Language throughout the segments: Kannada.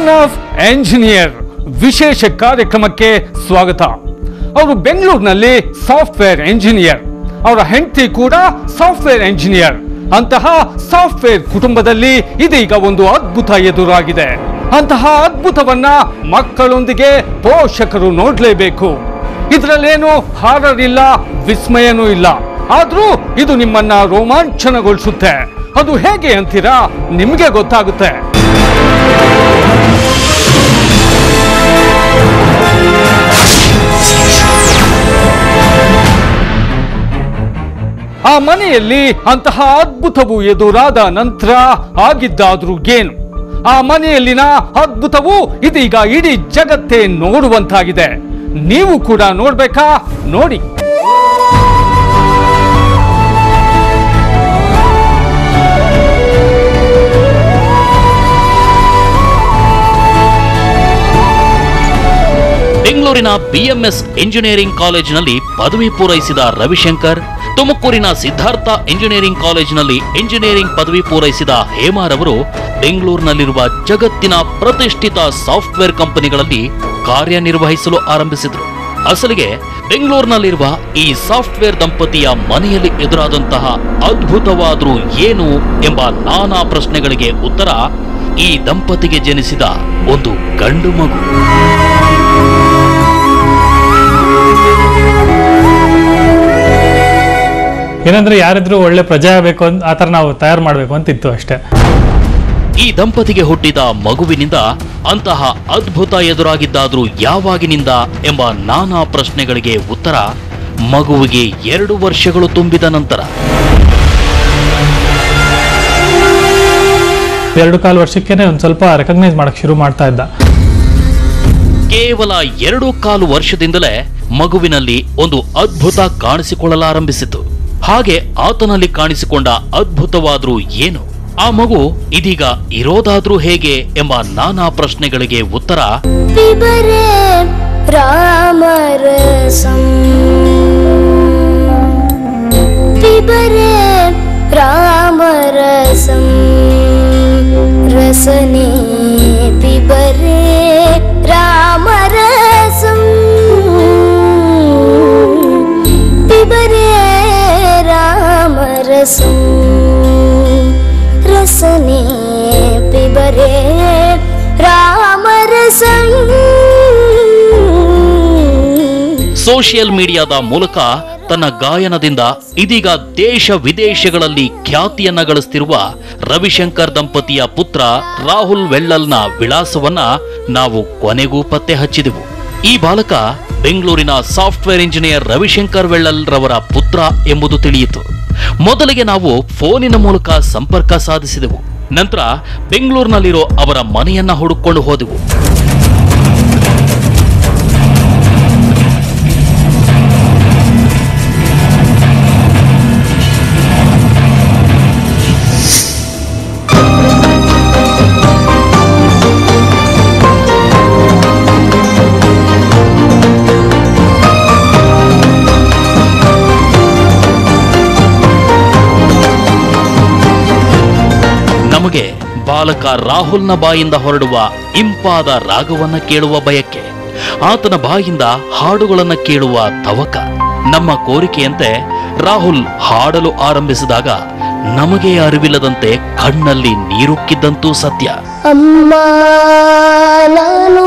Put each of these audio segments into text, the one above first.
ಸನ್ ಆಫ್ ಎಂಜಿನಿಯರ್ ವಿಶೇಷ ಕಾರ್ಯಕ್ರಮಕ್ಕೆ ಸ್ವಾಗತ ಅವರು ಬೆಂಗಳೂರಿನಲ್ಲಿ ಸಾಫ್ಟ್ವೇರ್ ಎಂಜಿನಿಯರ್ ಅವರ ಹೆಂಡತಿ ಕೂಡ ಸಾಫ್ಟ್ವೇರ್ ಎಂಜಿನಿಯರ್ ಅಂತಹ ಸಾಫ್ಟ್ವೇರ್ ಕುಟುಂಬದಲ್ಲಿ ಇದೀಗ ಒಂದು ಅದ್ಭುತ ಎದುರಾಗಿದೆ ಅಂತಹ ಅದ್ಭುತವನ್ನ ಮಕ್ಕಳೊಂದಿಗೆ ಪೋಷಕರು ನೋಡ್ಲೇಬೇಕು ಇದರಲ್ಲೇನು ಹಾರರ್ ಇಲ್ಲ ವಿಸ್ಮಯನೂ ಇಲ್ಲ ಆದ್ರೂ ಇದು ನಿಮ್ಮನ್ನ ರೋಮಾಂಚನಗೊಳಿಸುತ್ತೆ ಅದು ಹೇಗೆ ಅಂತೀರಾ ನಿಮ್ಗೆ ಗೊತ್ತಾಗುತ್ತೆ ಆ ಮನೆಯಲ್ಲಿ ಅಂತಹ ಅದ್ಭುತವು ಎದುರಾದ ನಂತರ ಆಗಿದ್ದಾದ್ರೂ ಏನು ಆ ಮನೆಯಲ್ಲಿನ ಅದ್ಭುತವು ಇದೀಗ ಇಡೀ ಜಗತ್ತೇ ನೋಡುವಂತಾಗಿದೆ ನೀವು ಕೂಡ ನೋಡ್ಬೇಕಾ ನೋಡಿ ಬೆಂಗಳೂರಿನ ಬಿಎಂಎಸ್ ಎಂಜಿನಿಯರಿಂಗ್ ಕಾಲೇಜಿನಲ್ಲಿ ಪದವಿ ಪೂರೈಸಿದ ರವಿಶಂಕರ್ ತುಮಕೂರಿನ ಸಿದ್ಧಾರ್ಥ ಎಂಜಿನಿಯರಿಂಗ್ ಕಾಲೇಜಿನಲ್ಲಿ ಎಂಜಿನಿಯರಿಂಗ್ ಪದವಿ ಪೂರೈಸಿದ ಹೇಮಾರವರು ಬೆಂಗಳೂರಿನಲ್ಲಿರುವ ಜಗತ್ತಿನ ಪ್ರತಿಷ್ಠಿತ ಸಾಫ್ಟ್ವೇರ್ ಕಂಪನಿಗಳಲ್ಲಿ ಕಾರ್ಯನಿರ್ವಹಿಸಲು ಆರಂಭಿಸಿದರು ಅಸಲಿಗೆ ಬೆಂಗಳೂರಿನಲ್ಲಿರುವ ಈ ಸಾಫ್ಟ್ವೇರ್ ದಂಪತಿಯ ಮನೆಯಲ್ಲಿ ಎದುರಾದಂತಹ ಅದ್ಭುತವಾದ್ರೂ ಏನು ಎಂಬ ನಾನಾ ಪ್ರಶ್ನೆಗಳಿಗೆ ಉತ್ತರ ಈ ದಂಪತಿಗೆ ಜನಿಸಿದ ಒಂದು ಗಂಡು ಮಗು ಏನಂದ್ರೆ ಯಾರಿದ್ರು ಒಳ್ಳೆ ಪ್ರಜೆ ಆಗಬೇಕು ಅಂತ ಆ ಥರ ನಾವು ತಯಾರು ಮಾಡಬೇಕು ಅಂತ ಇತ್ತು ಅಷ್ಟೇ ಈ ದಂಪತಿಗೆ ಹುಟ್ಟಿದ ಮಗುವಿನಿಂದ ಅಂತಹ ಅದ್ಭುತ ಎದುರಾಗಿದ್ದಾದ್ರೂ ಯಾವಾಗಿನಿಂದ ಎಂಬ ನಾನಾ ಪ್ರಶ್ನೆಗಳಿಗೆ ಉತ್ತರ ಮಗುವಿಗೆ ಎರಡು ವರ್ಷಗಳು ತುಂಬಿದ ನಂತರ ಎರಡು ಕಾಲು ವರ್ಷಕ್ಕೇನೆ ಒಂದು ಸ್ವಲ್ಪ ರೆಕಗ್ನೈಸ್ ಮಾಡಕ್ ಶುರು ಮಾಡ್ತಾ ಇದ್ದ ಕೇವಲ ಎರಡು ಕಾಲು ವರ್ಷದಿಂದಲೇ ಮಗುವಿನಲ್ಲಿ ಒಂದು ಅದ್ಭುತ ಕಾಣಿಸಿಕೊಳ್ಳಲಾರಂಭಿಸಿತು ಹಾಗೆ ಆತನಲ್ಲಿ ಕಾಣಿಸಿಕೊಂಡ ಅದ್ಭುತವಾದ್ರೂ ಏನು ಆ ಮಗು ಇದೀಗ ಇರೋದಾದ್ರೂ ಹೇಗೆ ಎಂಬ ನಾನಾ ಪ್ರಶ್ನೆಗಳಿಗೆ ಉತ್ತರ पिबरे रामरसम् पिबरे रामरसम् रसने पिबरे रामरसम् पिबरे रामरसम् रसने पिबरे रामरसम् ಸೋಷಿಯಲ್ ಮೀಡಿಯಾದ ಮೂಲಕ ತನ್ನ ಗಾಯನದಿಂದ ಇದೀಗ ದೇಶ ವಿದೇಶಗಳಲ್ಲಿ ಖ್ಯಾತಿಯನ್ನ ಗಳಿಸ್ತಿರುವ ರವಿಶಂಕರ್ ದಂಪತಿಯ ಪುತ್ರ ರಾಹುಲ್ ವೆಳ್ಳಲ್ನ ವಿಳಾಸವನ್ನ ನಾವು ಕೊನೆಗೂ ಪತ್ತೆ ಹಚ್ಚಿದೆವು ಈ ಬಾಲಕ ಬೆಂಗಳೂರಿನ ಸಾಫ್ಟ್ವೇರ್ ಇಂಜಿನಿಯರ್ ರವಿಶಂಕರ್ ವೆಳ್ಳಲ್ ರವರ ಪುತ್ರ ಎಂಬುದು ತಿಳಿಯಿತು ಮೊದಲಿಗೆ ನಾವು ಫೋನಿನ ಮೂಲಕ ಸಂಪರ್ಕ ಸಾಧಿಸಿದೆವು ನಂತರ ಬೆಂಗಳೂರಿನಲ್ಲಿರೋ ಅವರ ಮನೆಯನ್ನ ಹುಡುಕೊಂಡು ಹೋದೆವು ನಮಗೆ ಬಾಲಕ ರಾಹುಲ್ನ ಬಾಯಿಂದ ಹೊರಡುವ ಇಂಪಾದ ರಾಗವನ್ನ ಕೇಳುವ ಬಯಕೆ ಆತನ ಬಾಯಿಂದ ಹಾಡುಗಳನ್ನ ಕೇಳುವ ತವಕ ನಮ್ಮ ಕೋರಿಕೆಯಂತೆ ರಾಹುಲ್ ಹಾಡಲು ಆರಂಭಿಸಿದಾಗ ನಮಗೆ ಅರಿವಿಲ್ಲದಂತೆ ಕಣ್ಣಲ್ಲಿ ನೀರುಕ್ಕಿದ್ದಂತೂ ಸತ್ಯ ಅಮ್ಮ ನಾನು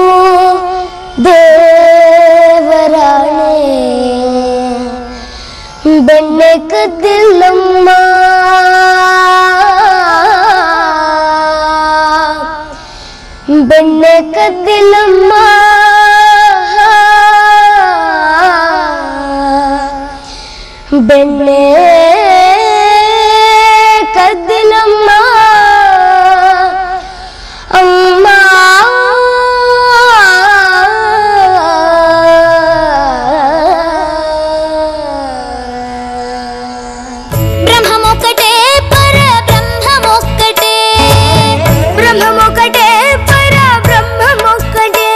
ದೇವರಾಣೆ ಬೆಣ್ಣೆ ಕದ್ದಿಲ್ಲಮ್ಮ ಬೆಣ್ಣೆ ಕದ್ದಿಲ್ಲಮ್ಮ ಬೆಣ್ಣೆ ಕದ್ದಿಲಮ್ಮ ಅಮ್ಮ ಬ್ರಹ್ಮಮೊಕ್ಕಟೆ ಪರ ಬ್ರಹ್ಮಮೊಕ್ಕಟೆ ಬ್ರಹ್ಮಮೊಕ್ಕಟೆ ಪರ ಬ್ರಹ್ಮಮೊಕ್ಕಟೆ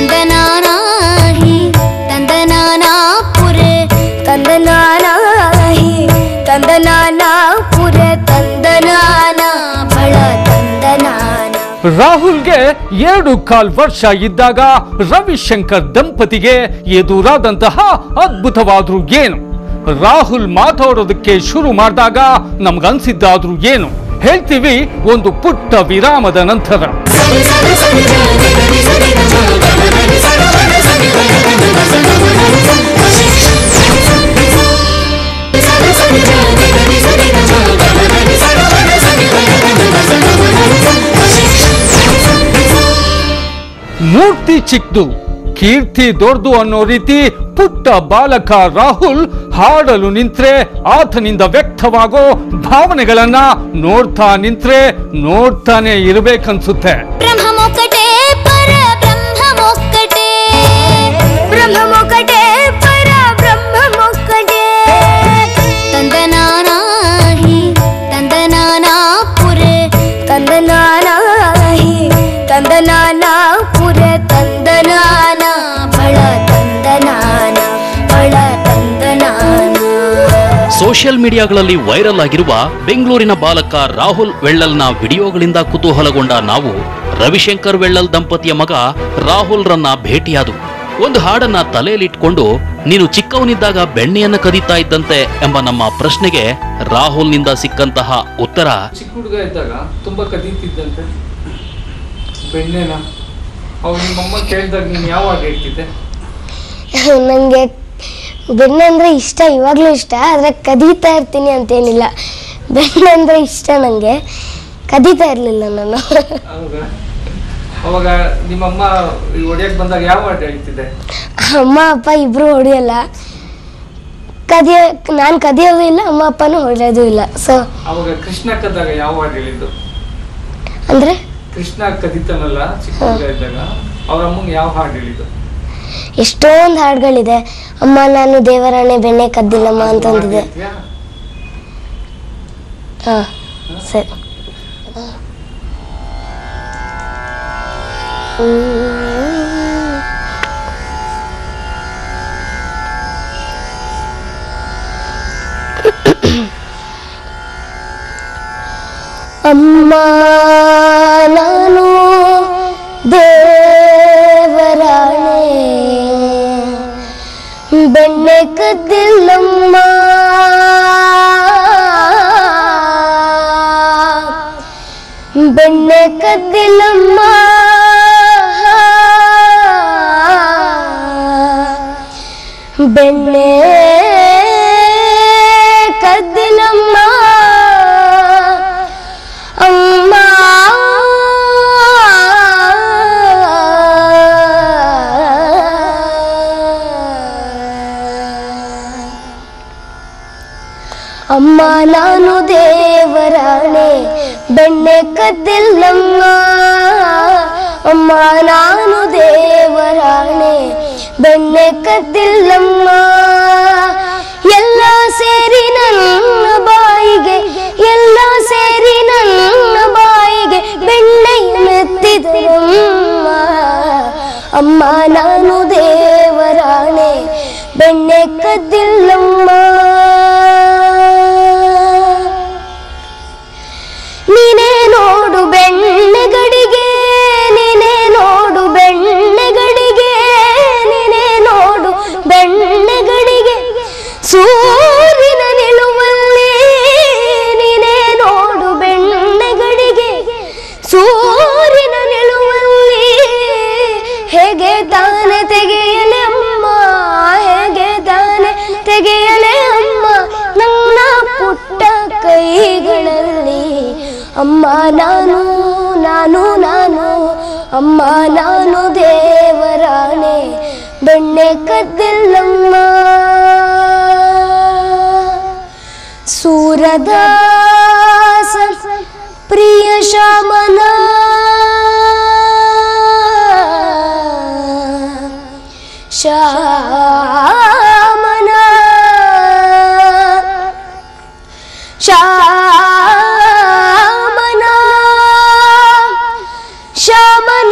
ತಂದನಾನಾಹಿ ತಂದನಾನಾ ಪುರೆ ತಂದನಾನಾಹಿ ರಾಹುಲ್ಗೆ ಎರಡು ಕಾಲ್ ವರ್ಷ ಇದ್ದಾಗ ರವಿಶಂಕರ್ ದಂಪತಿಗೆ ಎದುರಾದಂತಹ ಅದ್ಭುತವಾದ್ರು ಏನು ರಾಹುಲ್ ಮಾತಾಡೋದಕ್ಕೆ ಶುರು ಮಾಡಿದಾಗ ನಮ್ಗನ್ಸಿದ್ದಾದ್ರೂ ಏನು ಹೇಳ್ತೀವಿ ಒಂದು ಪುಟ್ಟ ವಿರಾಮದ ನಂತರ ಮೂರ್ತಿ ಚಿಕ್ಕದು ಕೀರ್ತಿ ದೊಡ್ಡದು ಅನ್ನೋ ರೀತಿ ಪುಟ್ಟ ಬಾಲಕ ರಾಹುಲ್ ಹಾಡಲು ನಿಂತ್ರೆ ಆತನಿಂದ ವ್ಯಕ್ತವಾಗೋ ಭಾವನೆಗಳನ್ನ ನೋಡ್ತಾ ನಿಂತ್ರೆ ನೋಡ್ತಾನೆ ಇರ್ಬೇಕನ್ಸುತ್ತೆ ಬ್ರಹ್ಮಮೊಕ್ಕಟೇ ಪರ ಬ್ರಹ್ಮಮೊಕ್ಕಟೇ ಬ್ರಹ್ಮಮೊಕ್ಕಟೇ ಪರ ಬ್ರಹ್ಮಮೊಕ್ಕಟೇ ತಂದನಾನಾಹಿ ತಂದನಾನಾ ಪುರೆ ತಂದನಾನಾಹಿ ತಂದನಾನಾ ಪುರೆ ತಂದನಾನ ಬಳ ತಂದನಾನ ಬಳ ತಂದನಾನ ಸೋಷಿಯಲ್ ಮೀಡಿಯಾಗಳಲ್ಲಿ ವೈರಲ್ ಆಗಿರುವ ಬೆಂಗಳೂರಿನ ಬಾಲಕ ರಾಹುಲ್ ವೆಳ್ಳಲ್ನ ವಿಡಿಯೋಗಳಿಂದ ಕುತೂಹಲಗೊಂಡ ನಾವು ರವಿಶಂಕರ್ ವೆಳ್ಳಲ್ ದಂಪತಿಯ ಮಗ ರಾಹುಲ್ ರನ್ನ ಭೇಟಿಯಾದವು ಒಂದು ಹಾಡನ್ನ ತಲೆಯಲ್ಲಿಟ್ಕೊಂಡು ನೀನು ಚಿಕ್ಕವನಿದ್ದಾಗ ಬೆಣ್ಣೆಯನ್ನ ಕದೀತಾ ಇದ್ದಂತೆ ಎಂಬ ನಮ್ಮ ಪ್ರಶ್ನೆಗೆ ರಾಹುಲ್ನಿಂದ ಸಿಕ್ಕಂತಹ ಉತ್ತರ ಚಿಕ್ಕ ಹುಡುಗ ಇದ್ದಾಗ ತುಂಬಾ ಕದೀತಿದ್ದಂತೆ ಬೆಣ್ಣೆನ ಅವ್ರು ನಿಮ್ಮಮ್ಮ ಕೇಳಿದಾಗ ನೀನು ಯಾವಾಗ ಹೇಳ್ತಿದ್ದೆ ನನಗೆ ಬೆಣ್ಣೆ ಅಂದರೆ ಇಷ್ಟ ಇವಾಗಲೂ ಇಷ್ಟ ಆದರೆ ಕದೀತಾ ಇರ್ತೀನಿ ಅಂತೇನಿಲ್ಲ ಬೆಣ್ಣೆ ಅಂದರೆ ಇಷ್ಟ ನನಗೆ ಕದೀತಾ ಇರಲಿಲ್ಲ ನಾನು ಹೌದಾ ಅವಾಗ ನಿಮ್ಮಮ್ಮ ಹೊಡಿಯಕ್ ಬಂದಾಗ ಯಾವ ಹಾಡು ಹೇಳ್ತಿದ್ದೆ ಅಮ್ಮ ಅಪ್ಪ ಇಬ್ಬರು ಹೊಡೆಯಲ್ಲ ಕದಿಯ ನಾನು ಕದಿಯೋದು ಇಲ್ಲ ಅಮ್ಮ ಅಪ್ಪನೂ ಹೊಡೆಯೋದು ಇಲ್ಲ ಸೊ ಅವಾಗ ಕೃಷ್ಣ ಕದ್ದಾಗ ಯಾವ ಹಾಡು ಹೇಳಿದ್ದು ಅಂದರೆ ಕೃಷ್ಣ ಕದಿತಾನಲ್ಲ ಚಿಕ್ಕ ಹುಡುಗ ಇದ್ದಾಗ ಅವ್ರ ಅಮ್ಮಂಗೆ ಯಾವ ಹಾಡು ಹೇಳಿದ್ದು ಎಷ್ಟೊಂದು ಹಾಡುಗಳಿದೆ ಅಮ್ಮ ನಾನು ದೇವರಾಣೆ ಬೆಣ್ಣೆ ಕದ್ದಿಲ್ಲಮ್ಮ ಅಂತಂದಿದೆ ಹೇಳ್ತೀಯಾ? ಹಾಂ ಸರಿ ಅಮ್ಮ ನಾನು ದೇವರಾಣೆ ಬೆಣ್ಣೆ ಕದ್ದಿಲ್ಲಮ್ಮ ಬೆಣ್ಣೆ ಕದ್ದಿಲ್ಲಮ್ಮ ಬೆಣ್ಣೆ ಕದ್ದಿಲ್ಲಮ್ಮ ಅಮ್ಮ ಅಮ್ಮ ನಾನು ದೇವರಾಣೆ ಬೆಣ್ಣೆ ಕದ್ದಿಲ್ಲಮ್ಮ ಅಮ್ಮ ನಾನು ದೇವರಾಣೆ ಬೆಣ್ಣೆ ಕದ್ದಿಲ್ಲಮ್ಮ ಎಲ್ಲ ಸೇರಿ ನನ್ನ ಬಾಯಿಗೆ ಎಲ್ಲ ಸೇರಿ ನನ್ನ ಬಾಯಿಗೆ ಬೆಣ್ಣೆಯ ಮೆತ್ತಿದರಮ್ಮ ಅಮ್ಮ ನಾನು ದೇವರಾಣೆ ಬೆಣ್ಣೆ ಕದ್ದಿಲ್ಲಮ್ಮ ನೀನೇ ನೋಡು ಬೆಣ್ಣೆಗಡಿಗೆ ನೀನೇ ನೋಡು ಬೆಣ್ಣೆಗಡಿಗೆ ನೀನೇ ನೋಡು ಬೆಣ್ಣೆಗಡಿಗೆ ಸೂರ್ಯನ ನಿಲುವಲ್ಲಿ ನೀನೇ ನೋಡು ಬೆಣ್ಣೆಗಡಿಗೆ ಸೂರ್ಯನ ನಿಲುವಲ್ಲಿ ಹೇಗೆ ತಾನೆ ತೆಗೆಯಲೆ ಅಮ್ಮ ಹೇಗೆ ತಾನೆ ತೆಗೆಯಲೆ ಅಮ್ಮ ನನ್ನ ಪುಟ್ಟ ಕೈಗಳಲ್ಲಿ ಅಮ್ಮ ನಾನು ನಾನು ನಾನು ಅಮ್ಮ ನಾನು ದೇವರಾಣೆ ಬೆಣ್ಣೆ ಕದ್ದಿಲ್ಲಮ್ಮ ಸೂರದಾಸ ಪ್ರಿಯ ಶಾಮನ ಶಾಮನ ಶಾಮನ ಶಾಮನ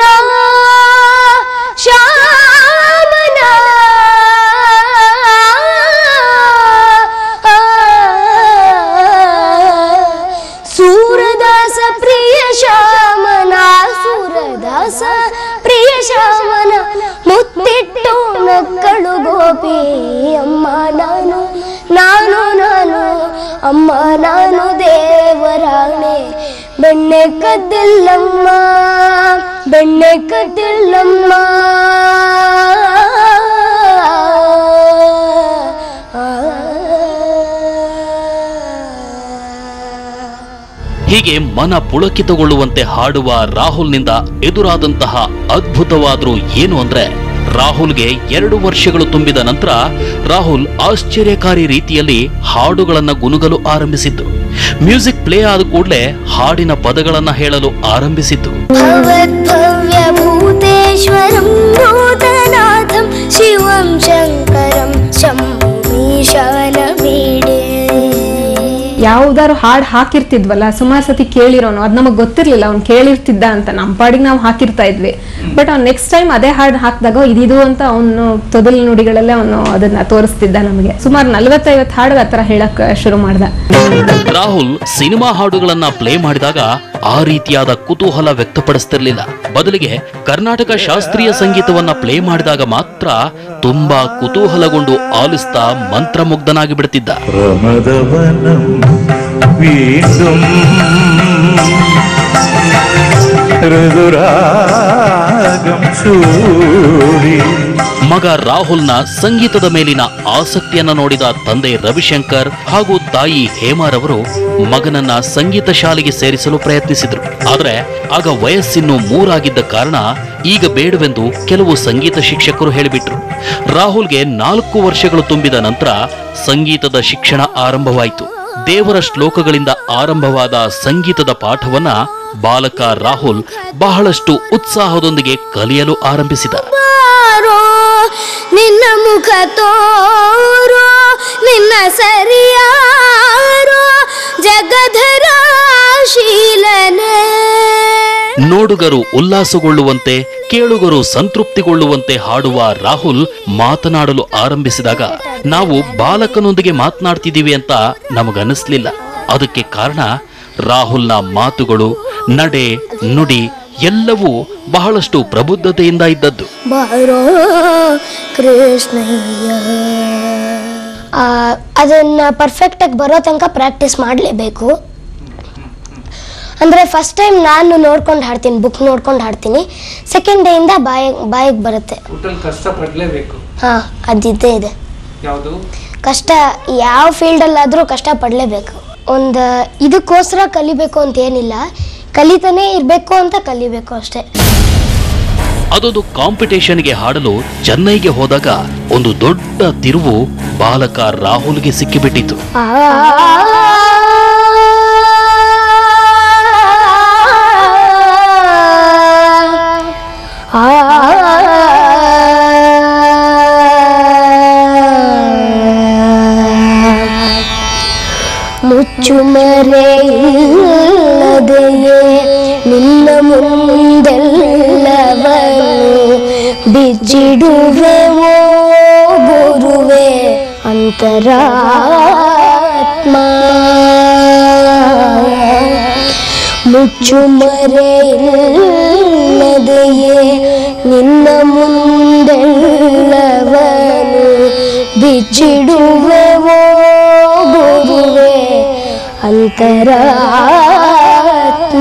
ಶಾಮನ ಸೂರದಾಸ ಪ್ರಿಯ ಶಾಮನ ಸೂ ಅಮ್ಮ ನಾನು ದೇವರಾಣೆ ಬೆಣ್ಣೆ ಕದ್ದಿಲ್ಲಮ್ಮ ಬೆಣ್ಣೆ ಕದ್ದಿಲ್ಲಮ್ಮ ಹೀಗೆ ಮನ ಪುಳಕಿತಗೊಳ್ಳುವಂತೆ ಹಾಡುವ ರಾಹುಲ್ನಿಂದ ಎದುರಾದಂತಹ ಅದ್ಭುತವಾದ್ರೂ ಏನು ಅಂದ್ರೆ ರಾಹುಲ್ಗೆ ಎರಡು ವರ್ಷಗಳು ತುಂಬಿದ ನಂತರ ರಾಹುಲ್ ಆಶ್ಚರ್ಯಕಾರಿ ರೀತಿಯಲ್ಲಿ ಹಾಡುಗಳನ್ನ ಗುನುಗಲು ಆರಂಭಿಸಿದ್ದು ಮ್ಯೂಸಿಕ್ ಪ್ಲೇ ಆದ ಕೂಡಲೇ ಹಾಡಿನ ಪದಗಳನ್ನ ಹೇಳಲು ಆರಂಭಿಸಿದ್ದು भवद्भव्यभूतेश्वरं भूतनाथं शिवं शङ्करं शम्भुमीशानमीडे ಯಾವ್ದಾದ್ರು ಹಾಡು ಹಾಕಿರ್ತಿದ್ವಲ್ಲ ಸುಮಾರು ಸತಿ ಕೇಳಿರೋನು ಅದ್ ನಮಗ್ ಗೊತ್ತಿರ್ಲಿಲ್ಲ ಅವ್ನು ಕೇಳಿರ್ತಿದ್ದ ಅಂತ ನಮ್ಮ ಪಾಡಿಗೆ ನಾವು ಹಾಕಿರ್ತಾ ಇದ್ವಿ ಬಟ್ ಅವ್ನು ನೆಕ್ಸ್ಟ್ ಟೈಮ್ ಅದೇ ಹಾಡು ಹಾಕಿದಾಗ ಇದಿದು ಅಂತ ಅವನು ತೊದಲು ನುಡಿಗಳಲ್ಲೇ ಅವನು ಅದನ್ನ ತೋರಿಸ್ತಿದ್ದ ನಮಗೆ ಸುಮಾರು ನಲ್ವತ್ತೈವತ್ತು ಹಾಡು ಆ ಥರ ಹೇಳಕ್ ಶುರು ಮಾಡ್ದ ರಾಹುಲ್ ಸಿನಿಮಾ ಹಾಡುಗಳನ್ನ ಪ್ಲೇ ಮಾಡಿದಾಗ ಆ ರೀತಿಯಾದ ಕುತೂಹಲ ವ್ಯಕ್ತಪಡಿಸ್ತಿರ್ಲಿಲ್ಲ ಬದಲಿಗೆ ಕರ್ನಾಟಕ ಶಾಸ್ತ್ರೀಯ ಸಂಗೀತವನ್ನ ಪ್ಲೇ ಮಾಡಿದಾಗ ಮಾತ್ರ ತುಂಬಾ ಕುತೂಹಲಗೊಂಡು ಆಲಿಸ್ತಾ ಮಂತ್ರಮುಗ್ಧನಾಗಿ ಬಿಡ್ತಿದ್ದ പ്രമദവനം വീണ്ടും ഋതുരാഗം ചൂടി ಮಗ ರಾಹುಲ್ನ ಸಂಗೀತದ ಮೇಲಿನ ಆಸಕ್ತಿಯನ್ನ ನೋಡಿದ ತಂದೆ ರವಿಶಂಕರ್ ಹಾಗೂ ತಾಯಿ ಹೇಮಾರವರು ಮಗನನ್ನ ಸಂಗೀತ ಶಾಲೆಗೆ ಸೇರಿಸಲು ಪ್ರಯತ್ನಿಸಿದ್ರು ಆದ್ರೆ ಆಗ ವಯಸ್ಸಿನ್ನು ಮೂರಾಗಿದ್ದ ಕಾರಣ ಈಗ ಬೇಡವೆಂದು ಕೆಲವು ಸಂಗೀತ ಶಿಕ್ಷಕರು ಹೇಳಿಬಿಟ್ರು ರಾಹುಲ್ಗೆ ನಾಲ್ಕು ವರ್ಷಗಳು ತುಂಬಿದ ನಂತರ ಸಂಗೀತದ ಶಿಕ್ಷಣ ಆರಂಭವಾಯಿತು ದೇವರ ಶ್ಲೋಕಗಳಿಂದ ಆರಂಭವಾದ ಸಂಗೀತದ ಪಾಠವನ್ನ ಬಾಲಕ ರಾಹುಲ್ ಬಹಳಷ್ಟು ಉತ್ಸಾಹದೊಂದಿಗೆ ಕಲಿಯಲು ಆರಂಭಿಸಿದ ಬಾರೋ ನಿನ್ನ ಮುಖ ತೋರೋ ನಿನ್ನ ಸರಿಯಾರೋ ಜಗಧರ ಶೀಲನೆ ನೋಡುಗರು ಉಲ್ಲಾಸಗೊಳ್ಳುವಂತೆ ಕೇಳುಗರು ಸಂತೃಪ್ತಿಗೊಳ್ಳುವಂತೆ ಹಾಡುವ ರಾಹುಲ್ ಮಾತನಾಡಲು ಆರಂಭಿಸಿದಾಗ ನಾವು ಬಾಲಕನೊಂದಿಗೆ ಮಾತನಾಡ್ತಿದ್ದೀವಿ ಅಂತ ನಮಗನ್ನಿಸ್ಲಿಲ್ಲ ಅದಕ್ಕೆ ಕಾರಣ ರಾಹುಲ್ನ ಮಾತುಗಳು ನಡೆ ನುಡಿ ಎಲ್ಲವೂ ಬಹಳಷ್ಟು ಪ್ರಬುದ್ಧತೆಯಿಂದ ಇದ್ದದ್ದು ಬಾರೋ ಕೃಷ್ಣಯ್ಯ ಅದನ್ನ ಪರ್ಫೆಕ್ಟಾಗಿ ಬರೋ ತನಕ ಪ್ರಾಕ್ಟೀಸ್ ಮಾಡಲೇಬೇಕು ಅಂದರೆ ಫಸ್ಟ್ ಟೈಮ್ ನಾನು ನೋಡ್ಕೊಂಡು ಹಾಡ್ತೀನಿ ಬುಕ್ ನೋಡ್ಕೊಂಡು ಹಾಡ್ತೀನಿ ಸೆಕೆಂಡ್ ಡೇಯಿಂದ ಬಾಯಿ ಬಾಯಿಗೆ ಬರುತ್ತೆ ಒಟ್ಟಲ್ಲಿ ಕಷ್ಟ ಪಡಲೇಬೇಕು ಹಾಂ ಅದಿದ್ದೇ ಇದೆ ಯಾವುದು ಕಷ್ಟ ಯಾವ ಫೀಲ್ಡಲ್ಲಾದರೂ ಕಷ್ಟ ಪಡಲೇಬೇಕು ಒಂದು ಇದಕ್ಕೋಸ್ಕರ ಕಲಿಬೇಕು ಅಂತ ಏನಿಲ್ಲ ಕಲಿತಾನೇ ಇರಬೇಕು ಅಂತ ಕಲಿಬೇಕು ಅಷ್ಟೇ ಅದೊಂದು ಕಾಂಪಿಟೇಷನ್ಗೆ ಹಾಡಲು ಚೆನ್ನೈಗೆ ಹೋದಾಗ ಒಂದು ದೊಡ್ಡ ತಿರುವು ಬಾಲಕ ರಾಹುಲ್ಗೆ ಸಿಕ್ಕಿಬಿಟ್ಟಿತು ಆ ಮುಚ್ಚುಮರೆಯಿಲ್ಲದೆಯೇ ನಿನ್ನ ಮುಂದೆಲ್ಲವನು ಬಿಚ್ಚಿಡುವೆ ಓ ಗುರುವೆ ಅಂತರಾತ್ಮ ಮುಚ್ಚುಮರೆಯಿಲ್ಲದೆಯೇ ನಿನ್ನ ಮುಂದೆಲ್ಲವನು ಬಿಚ್ಚಿಡುವೆ ಓ ಗುರುವೆ ಅಂತರಾತ್ಮ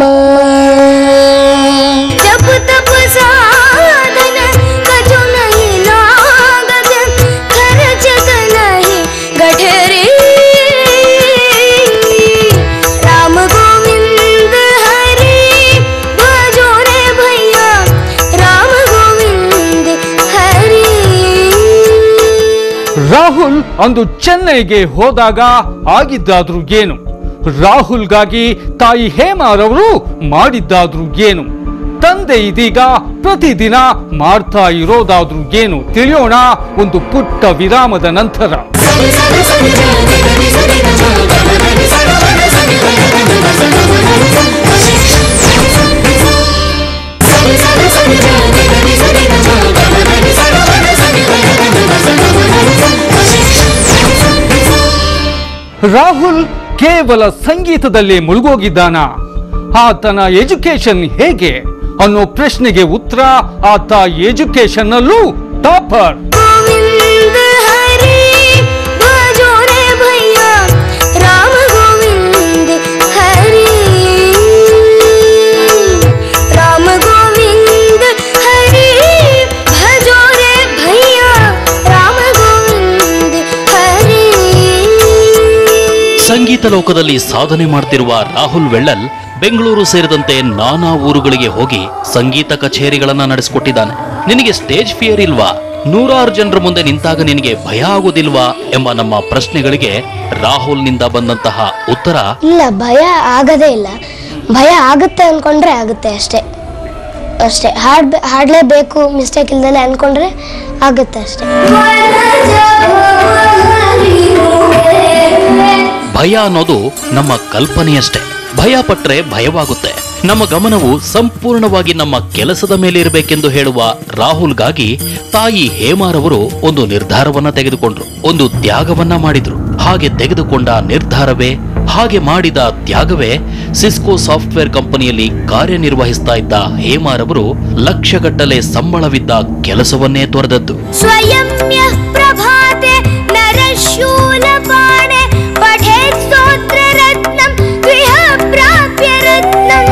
जब तब साधन कछु नहीं लागत खर्चत नहीं गठरी राम गोविंद हरि भजो रे भैया राम गोविंद हरि ರಾಹುಲ್ ಅಂದು ಚೆನ್ನೈಗೆ ಹೋದಾಗ ಆಗಿದ್ದಾದ್ರೂ ಏನು ರಾಹುಲ್ಗಾಗಿ ತಾಯಿ ಹೇಮಾರವರು ಮಾಡಿದ್ದಾದ್ರೂ ಏನು ತಂದೆ ಇದೀಗ ಪ್ರತಿದಿನ ಮಾಡ್ತಾ ಇರೋದಾದ್ರೂ ಏನು ತಿಳಿಯೋಣ ಒಂದು ಪುಟ್ಟ ವಿರಾಮದ ನಂತರ ರಾಹುಲ್ ಕೇವಲ ಸಂಗೀತದಲ್ಲಿ ಮುಳುಗೋಗಿದ್ದಾನ ಆತನ ಎಜುಕೇಶನ್ ಹೇಗೆ ಅನ್ನೋ ಪ್ರಶ್ನೆಗೆ ಉತ್ತರ ಆತ ಎಜುಕೇಶನ್ ಅಲ್ಲೂ ಟಾಪರ್ गोविंद हरि भजो रे भैया राम गोविंद ಸಂಗೀತ ಲೋಕದಲ್ಲಿ ಸಾಧನೆ ಮಾಡ್ತಿರುವ ರಾಹುಲ್ ವೆಳ್ಳಲ್ ಬೆಂಗಳೂರು ಸೇರಿದಂತೆ ನಾನಾ ಊರುಗಳಿಗೆ ಹೋಗಿ ಸಂಗೀತ ಕಚೇರಿಗಳನ್ನ ನಡೆಸಿಕೊಟ್ಟಿದ್ದಾನೆ ನಿನಗೆ ಸ್ಟೇಜ್ ಫಿಯರ್ ಇಲ್ವಾ ನೂರಾರು ಜನರ ಮುಂದೆ ನಿಂತಾಗ ನಿನಗೆ ಭಯ ಆಗೋದಿಲ್ವಾ ಎಂಬ ನಮ್ಮ ಪ್ರಶ್ನೆಗಳಿಗೆ ರಾಹುಲ್ನಿಂದ ಬಂದಂತಹ ಉತ್ತರ ಇಲ್ಲ ಭಯ ಆಗದೇ ಇಲ್ಲ ಭಯ ಆಗುತ್ತೆ ಅನ್ಕೊಂಡ್ರೆ ಆಗುತ್ತೆ ಅಷ್ಟೇ ಅಷ್ಟೇ ಹಾಡ್ ಹಾಡಲೇಬೇಕು ಮಿಸ್ಟೇಕ್ ಇಲ್ದಲೆ ಅನ್ಕೊಂಡ್ರೆ ಆಗುತ್ತೆ ಅಷ್ಟೇ ಭಯ ಅನ್ನೋದು ನಮ್ಮ ಕಲ್ಪನೆಯಷ್ಟೇ ಭಯ ಪಟ್ರೆ ಭಯವಾಗುತ್ತೆ ನಮ್ಮ ಗಮನವು ಸಂಪೂರ್ಣವಾಗಿ ನಮ್ಮ ಕೆಲಸದ ಮೇಲೆ ಇರಬೇಕೆಂದು ಹೇಳುವ ರಾಹುಲ್ಗಾಗಿ ತಾಯಿ ಹೇಮಾರವರು ಒಂದು ನಿರ್ಧಾರವನ್ನ ತೆಗೆದುಕೊಂಡ್ರು ಒಂದು ತ್ಯಾಗವನ್ನ ಮಾಡಿದ್ರು ಹಾಗೆ ತೆಗೆದುಕೊಂಡ ನಿರ್ಧಾರವೇ ಹಾಗೆ ಮಾಡಿದ ತ್ಯಾಗವೇ ಸಿಸ್ಕೋ ಸಾಫ್ಟ್ವೇರ್ ಕಂಪನಿಯಲ್ಲಿ ಕಾರ್ಯನಿರ್ವಹಿಸ್ತಾ ಇದ್ದ ಹೇಮಾರವರು ಲಕ್ಷಗಟ್ಟಲೆ ಸಂಬಳವಿದ್ದ ಕೆಲಸವನ್ನೇ ತೊರೆದದ್ದು स्वयम्य प्रभाते नरशूलपाणे पठेत् स्तोत्ररत्नं गृह प्राप्य रत्नम्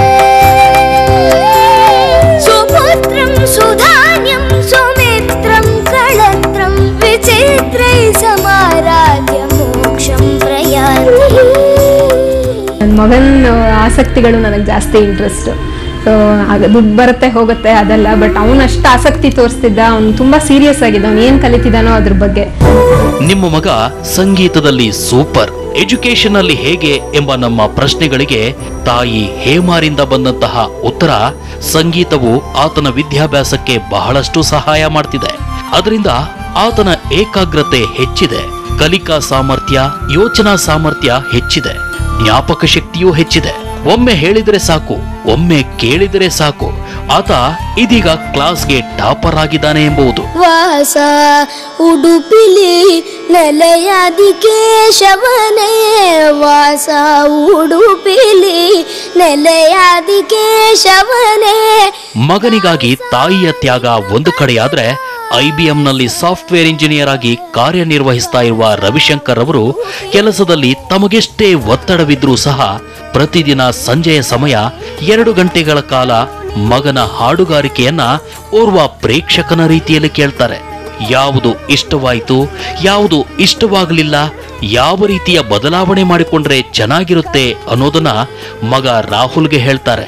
सुपुत्रं सुधान्यं सुमित्रं कळत्रं विचित्रै समाराध्य मोक्षं प्रयान्ति ನನ್ನ ಮಗನ ಆಸಕ್ತಿಗಳು ನನಗೆ ಜಾಸ್ತಿ ಇಂಟ್ರೆಸ್ಟ್ ಸೊ ಆಗ ದುಡ್ಡು ಬರುತ್ತೆ ಹೋಗುತ್ತೆ ಅದಲ್ಲ ಬಟ್ ಅವನು ಅಷ್ಟು ಆಸಕ್ತಿ ತೋರಿಸ್ತಿದ್ದ ಅವ್ನು ತುಂಬಾ ಸೀರಿಯಸ್ ಆಗಿದ್ದ ಅವ್ನು ಏನ್ ಕಲಿತಿದ್ದಾನೋ ಅದ್ರ ಬಗ್ಗೆ ನಿಮ್ಮ ಮಗ ಸಂಗೀತದಲ್ಲಿ ಸೂಪರ್ ಎಜುಕೇಶನ್ ಅಲ್ಲಿ ಹೇಗೆ ಎಂಬ ನಮ್ಮ ಪ್ರಶ್ನೆಗಳಿಗೆ ತಾಯಿ ಹೇಮಾರಿಂದ ಬಂದಂತಹ ಉತ್ತರ ಸಂಗೀತವು ಆತನ ವಿದ್ಯಾಭ್ಯಾಸಕ್ಕೆ ಬಹಳಷ್ಟು ಸಹಾಯ ಮಾಡ್ತಿದೆ ಅದರಿಂದ ಆತನ ಏಕಾಗ್ರತೆ ಹೆಚ್ಚಿದೆ ಕಲಿಕಾ ಸಾಮರ್ಥ್ಯ ಯೋಚನಾ ಸಾಮರ್ಥ್ಯ ಹೆಚ್ಚಿದೆ ಜ್ಞಾಪಕ ಶಕ್ತಿಯೂ ಹೆಚ್ಚಿದೆ ಒಮ್ಮೆ ಹೇಳಿದರೆ ಸಾಕು ಒಮ್ಮೆ ಕೇಳಿದರೆ ಸಾಕು ಆತ ಇದೀಗ ಕ್ಲಾಸ್ಗೆ ಟಾಪರ್ ಆಗಿದ್ದಾನೆ ಎಂಬುದು ವಾಸ ಉಡುಪಿಲಿ ನೆಲೆಯಾದಿ ಕೇಶವನೇ ವಾಸ ಉಡುಪಿಲಿ ನೆಲೆಯಾದಿ ಕೇಶವನೇ ಮಗನಿಗಾಗಿ ತಾಯಿಯ ತ್ಯಾಗ ಒಂದು ಕಡೆಯಾದ್ರೆ ಐಬಿಎಂನಲ್ಲಿ ಸಾಫ್ಟ್ವೇರ್ ಇಂಜಿನಿಯರ್ ಆಗಿ ಕಾರ್ಯನಿರ್ವಹಿಸ್ತಾ ಇರುವ ರವಿಶಂಕರ್ ಅವರು ಕೆಲಸದಲ್ಲಿ ತಮಗೆಷ್ಟೇ ಒತ್ತಡವಿದ್ರೂ ಸಹ ಪ್ರತಿದಿನ ಸಂಜೆಯ ಸಮಯ ಎರಡು ಗಂಟೆಗಳ ಕಾಲ ಮಗನ ಹಾಡುಗಾರಿಕೆಯನ್ನ ಓರ್ವ ಪ್ರೇಕ್ಷಕನ ರೀತಿಯಲ್ಲಿ ಕೇಳ್ತಾರೆ ಯಾವುದು ಇಷ್ಟವಾಯಿತು ಯಾವುದು ಇಷ್ಟವಾಗಲಿಲ್ಲ ಯಾವ ರೀತಿಯ ಬದಲಾವಣೆ ಮಾಡಿಕೊಂಡ್ರೆ ಚೆನ್ನಾಗಿರುತ್ತೆ ಅನ್ನೋದನ್ನ ಮಗ ರಾಹುಲ್ಗೆ ಹೇಳ್ತಾರೆ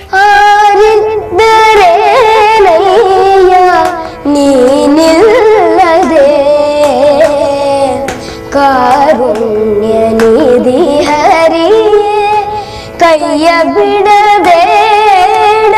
ನೀನಿಲ್ಲದೆ ಕಾರುಣ್ಯ ನಿಧಿ ಹರಿಯೇ ಕೈಯ ಬಿಡಬೇಡ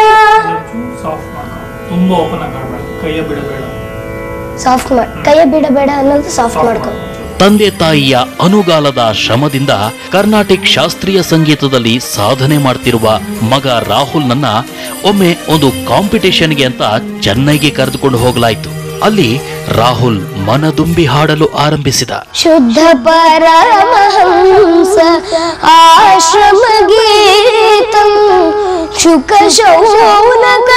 ತುಂಬಾ ಓಪನ್ ಆಗಿ ಕೈಯ ಬಿಡಬೇಡ ಸಾಫ್ಟ್ ಮಾಡಿ ಕೈಯ ಬಿಡಬೇಡ ಅನ್ನೋದು ಸಾಫ್ಟ್ ಮಾಡ್ಕೊ ತಂದೆ ತಾಯಿಯ ಅನುಗಾಲದ ಶ್ರಮದಿಂದ ಕರ್ನಾಟಿಕ್ ಶಾಸ್ತ್ರೀಯ ಸಂಗೀತದಲ್ಲಿ ಸಾಧನೆ ಮಾಡ್ತಿರುವ ಮಗ ರಾಹುಲ್ನನ್ನ ಒಮ್ಮೆ ಒಂದು ಕಾಂಪಿಟೇಷನ್ಗೆ ಅಂತ ಚೆನ್ನೈಗೆ ಕರೆದುಕೊಂಡು ಹೋಗಲಾಯಿತು ಅಲ್ಲಿ ರಾಹುಲ್ ಮನದುಂಬಿ ಹಾಡಲು ಆರಂಭಿಸಿದ ಶುದ್ಧ ಪರಮಹಂಸ ಆಶ್ರಮ ಗೀತಂ ಶುಕ ಶೌನಕ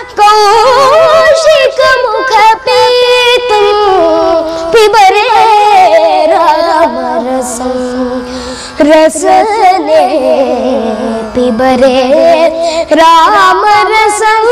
ಕೌಶಿಕ ಮುಖ ಪೀತಂ ಪಿಬರೇ ರಾಮರಸಂ ರಸನೆ ಪಿಬರೇ ರಾಮರಸಂ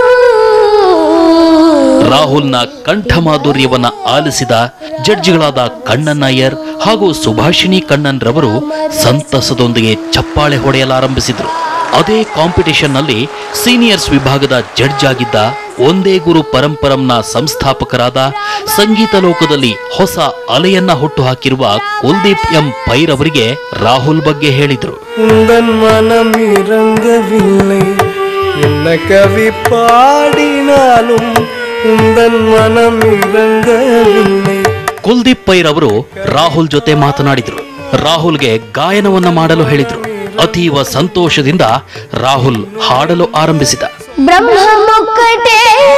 ರಾಹುಲ್ನ ಕಂಠಮಾಧುರ್ಯವನ್ನ ಆಲಿಸಿದ ಜಡ್ಜಿಗಳಾದ ಕಣ್ಣನ್ ನಾಯರ್ ಹಾಗೂ ಸುಭಾಷಿಣಿ ಕಣ್ಣನ್ ರವರು ಸಂತಸದೊಂದಿಗೆ ಚಪ್ಪಾಳೆ ಹೊಡೆಯಲಾರಂಭಿಸಿದ್ರು ಅದೇ ಕಾಂಪಿಟಿಷನ್ನಲ್ಲಿ ಸೀನಿಯರ್ಸ್ ವಿಭಾಗದ ಜಡ್ಜ್ ಆಗಿದ್ದ ಒಂದೇ ಗುರು ಪರಂಪರಂನ ಸಂಸ್ಥಾಪಕರಾದ ಸಂಗೀತ ಲೋಕದಲ್ಲಿ ಹೊಸ ಅಲೆಯನ್ನ ಹುಟ್ಟುಹಾಕಿರುವ ಕುಲ್ದೀಪ್ ಎಂ ಪೈರ್ ಅವರಿಗೆ ರಾಹುಲ್ ಬಗ್ಗೆ ಹೇಳಿದ್ರು உந்தன் மனம் இறங்கவில்லை என்ன கவி பாடினாலும் உந்தன் மனம் இறங்கவில்லை ಕುಲ್ದೀಪ್ ಪೈರ್ ಅವರು ರಾಹುಲ್ ಜೊತೆ ಮಾತನಾಡಿದ್ರು ರಾಹುಲ್ಗೆ ಗಾಯನವನ್ನ ಮಾಡಲು ಹೇಳಿದ್ರು ಅತೀವ ಸಂತೋಷದಿಂದ ರಾಹುಲ್ ಹಾಡಲು ಆರಂಭಿಸಿದ ಬ್ರಹ್ಮಮೊಕ್ಕಟೇ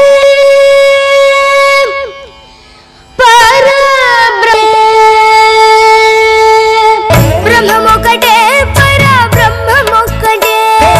ಬ್ರಹ್ಮಮೊಕ್ಕಟೇ ಪರ ಬ್ರಹ್ಮಮೊಕ್ಕಟೇ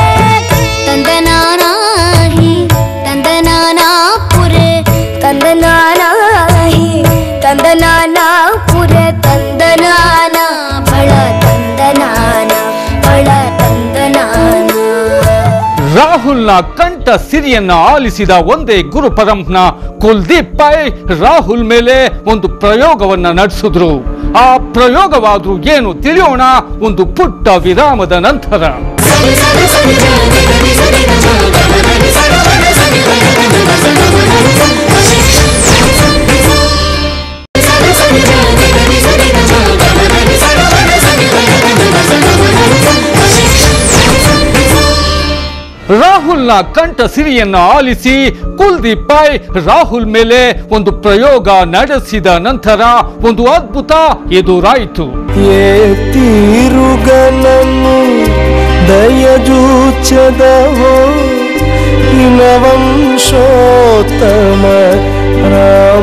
ತಂದನಾನಾಹಿ ತಂದನಾನಾಪುರೆ ತಂದನಾನಾಹಿ ತಂದನಾನಾಪುರೆ ತಂದನಾನ ಬಳ ತಂದನಾನ ಬಳ ತಂದನಾನ ರಾಹುಲ್ ರಾಹುಲ್ನ ಕಂಠ ಸಿರಿಯನ್ನ ಆಲಿಸಿದ ಒಂದೇ ಗುರು ಪರಂನ ಕುಲ್ದೀಪ್ ಪೈ ರಾಹುಲ್ ಮೇಲೆ ಒಂದು ಪ್ರಯೋಗವನ್ನ ನಡೆಸಿದ್ರು ಆ ಪ್ರಯೋಗವಾದ್ರೂ ಏನು ತಿಳಿಯೋಣ ಒಂದು ಪುಟ್ಟ ವಿರಾಮದ ನಂತರ ರಾಹುಲ್ನ ಕಂಠ ಸಿರಿಯನ್ನ ಆಲಿಸಿ ಕುಲ್ದೀಪ್ ಪೈ ರಾಹುಲ್ ಮೇಲೆ ಒಂದು ಪ್ರಯೋಗ ನಡೆಸಿದ ನಂತರ ಒಂದು ಅದ್ಭುತ ಎದುರಾಯಿತು ಏತಿರುಗನನ್ನು ದಯಜೂಚದವೋ ಇನವಂಶೋತ್ತಮ ರಾಮ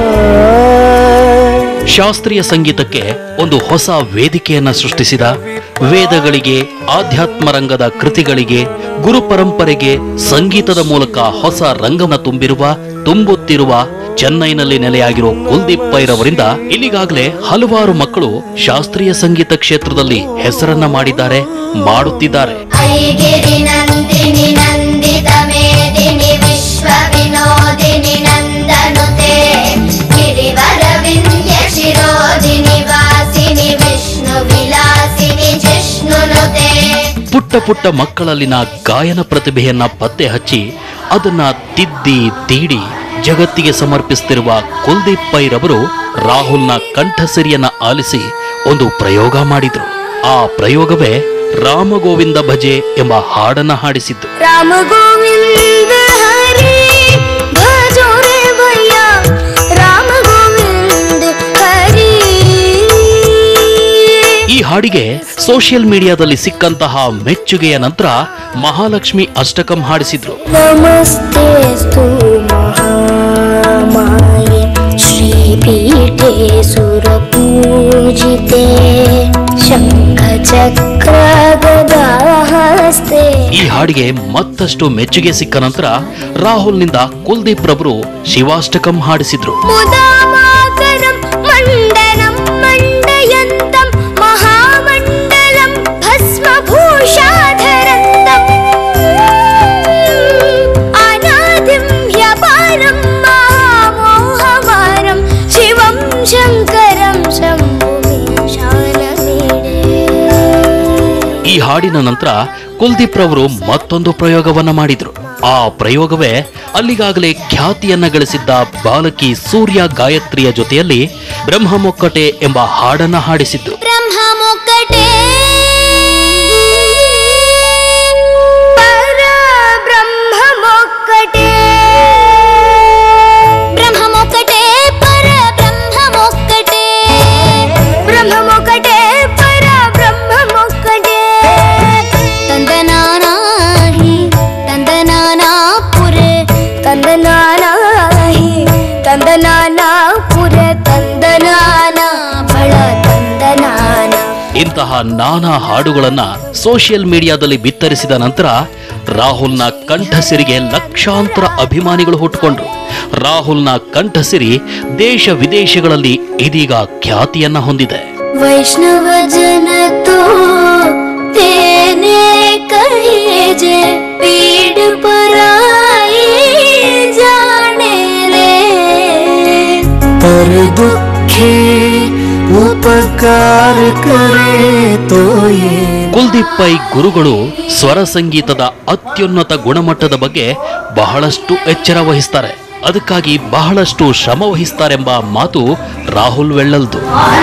ಶಾಸ್ತ್ರೀಯ ಸಂಗೀತಕ್ಕೆ ಒಂದು ಹೊಸ ವೇದಿಕೆಯನ್ನ ಸೃಷ್ಟಿಸಿದ ವೇದಗಳಿಗೆ ಆಧ್ಯಾತ್ಮ ರಂಗದ ಕೃತಿಗಳಿಗೆ ಗುರು ಪರಂಪರೆಗೆ ಸಂಗೀತದ ಮೂಲಕ ಹೊಸ ರಂಗವನ್ನು ತುಂಬಿರುವ ತುಂಬುತ್ತಿರುವ ಚೆನ್ನೈನಲ್ಲಿ ನೆಲೆಯಾಗಿರೋ ಕುಲ್ದೀಪ್ ಪೈರವರಿಂದ ಇಲ್ಲಿಗಾಗಲೇ ಹಲವಾರು ಮಕ್ಕಳು ಶಾಸ್ತ್ರೀಯ ಸಂಗೀತ ಕ್ಷೇತ್ರದಲ್ಲಿ ಹೆಸರನ್ನ ಮಾಡಿದ್ದಾರೆ ಮಾಡುತ್ತಿದ್ದಾರೆ ಐಗಿರಿ ನಂದಿನಿ ನಂದಿತ ಮೇದಿನಿ ವಿಶ್ವ ವಿನೋದಿನಿ ನಂದನುತೆ ಗಿರಿವರ ವಿಂಧ್ಯ ಶಿರೋದಿನಿ ವಾಸಿನಿ ವಿಷ್ಣು ವಿಲಾಸಿನಿ ಜಿಷ್ಣುನುತೆ ಪುಟ್ಟ ಪುಟ್ಟ ಮಕ್ಕಳಲ್ಲಿನ ಗಾಯನ ಪ್ರತಿಭೆಯನ್ನ ಪತ್ತೆ ಹಚ್ಚಿ ಅದನ್ನ ತಿದ್ದಿ ತೀಡಿ ಜಗತ್ತಿಗೆ ಸಮರ್ಪಿಸುತ್ತಿರುವ ಕುಲ್ದೀಪ್ ಪೈರವರು ರಾಹುಲ್ನ ಕಂಠಸಿರಿಯನ್ನ ಆಲಿಸಿ ಒಂದು ಪ್ರಯೋಗ ಮಾಡಿದ್ರು ಆ ಪ್ರಯೋಗವೇ ರಾಮಗೋವಿಂದ ಭಜೆ ಎಂಬ ಹಾಡನ್ನ ಹಾಡಿಸಿದ್ದು ರಾಮ ಗೋವಿಂದ ಹರಿ ಭಜೋ ರೇ ಭಯ್ಯ ರಾಮ ಗೋವಿಂದ ಹರಿ ಈ ಹಾಡಿಗೆ ಸೋಷಿಯಲ್ ಮೀಡಿಯಾದಲ್ಲಿ ಸಿಕ್ಕಂತಹ ಮೆಚ್ಚುಗೆಯ ನಂತರ ಮಹಾಲಕ್ಷ್ಮಿ ಅಷ್ಟಕಂ ಹಾಡಿಸಿದ್ರು ನಮಸ್ತೆಸ್ತು ಮಹಾಮಾಯೆ ಶ್ರೀಪೀಠೆ ಸುರಪೂಜಿತೆ ಶಂಖಚಕ್ರ ಗದಾಹಸ್ತೆ ಈ ಹಾಡಿಗೆ ಮತ್ತಷ್ಟು ಮೆಚ್ಚುಗೆ ಸಿಕ್ಕ ನಂತರ ರಾಹುಲ್ನಿಂದ ಕುಲ್ದೀಪ್ ರವರು ಶಿವಾಷ್ಟಕಂ ಹಾಡಿಸಿದ್ರು ಮುದಾಮಾಕರಂ ಮಂಡನಂ ಮಂಡಯಂತಂ ಮಹಾಮಂಡಲಂ ಭಸ್ಮಭೂಷಾಧರಂತಂ ಅನಾದಿಂ ಹ್ಯಪಾರಂ ಮಹಾಮೋಹಮಾರಂ ಶಿವಂ ಶಂಕರಂ ಶಂಭುಮೇ ಶಾನಮೀಡೆ ಈ ಹಾಡಿನ ನಂತರ ಕುಲ್ದೀಪ್ ರವರು ಮತ್ತೊಂದು ಪ್ರಯೋಗವನ್ನ ಮಾಡಿದ್ರು ಆ ಪ್ರಯೋಗವೇ ಅಲ್ಲಿಗಾಗಲೇ ಖ್ಯಾತಿಯನ್ನ ಗಳಿಸಿದ್ದ ಬಾಲಕಿ ಸೂರ್ಯ ಗಾಯತ್ರಿಯ ಜೊತೆಯಲ್ಲಿ ಬ್ರಹ್ಮಮೊಕ್ಕಟೆ ಎಂಬ ಹಾಡನ್ನ ಹಾಡಿಸಿದ್ದು ಬ್ರಹ್ಮ ಮೊಕ್ಕಟೆ ಪರ ಬ್ರಹ್ಮ ಮೊಕ್ಕಟೆ ಬ್ರಹ್ಮ ಮೊಕ್ಕಟೆ ಪರ ಬ್ರಹ್ಮ ಮೊಕ್ಕಟೆ ಬ್ರಹ್ಮ ಮೊಕ್ಕಟೆ ಪರ ಬ್ರಹ್ಮ ಮೊಕ್ಕಟೆ ತಂದನಾನಾಹಿ ತಂದನಾನಾ ಪುರೆ ತಂದನಾನಾಹಿ ತಂದನಾನಾ ಪುರೆ ತಂದನಾನ ಬಳ ತಂದನಾನ ಇಂತಹ ನಾನಾ ಹಾಡುಗಳನ್ನ ಸೋಷಿಯಲ್ ಮೀಡಿಯಾದಲ್ಲಿ ಬಿತ್ತರಿಸಿದ ನಂತರ ರಾಹುಲ್ನ ಕಂಠಸಿರಿಗೆ ಲಕ್ಷಾಂತರ ಅಭಿಮಾನಿಗಳು ಹುಟ್ಟುಕೊಂಡ್ರು ರಾಹುಲ್ನ ಕಂಠಸಿರಿ ದೇಶ ವಿದೇಶಗಳಲ್ಲಿ ಇದೀಗ ಖ್ಯಾತಿಯನ್ನ ಹೊಂದಿದೆ वैष्णव जन तो तेने कहे जे पीड़ पराई जाने रे पर दुखी उपकार करे तो ये ಕುಲ್ದೀಪ್ ಪೈ ಗುರುಗಳು ಸ್ವರ ಸಂಗೀತದ ಅತ್ಯುನ್ನತ ಗುಣಮಟ್ಟದ ಬಗ್ಗೆ ಬಹಳಷ್ಟು ಎಚ್ಚರ ವಹಿಸ್ತಾರೆ ಅದಕ್ಕಾಗಿ ಬಹಳಷ್ಟು ಶ್ರಮ ವಹಿಸ್ತಾರೆಂಬ ಮಾತು ರಾಹುಲ್ ವೆಳ್ಳಲ್ದು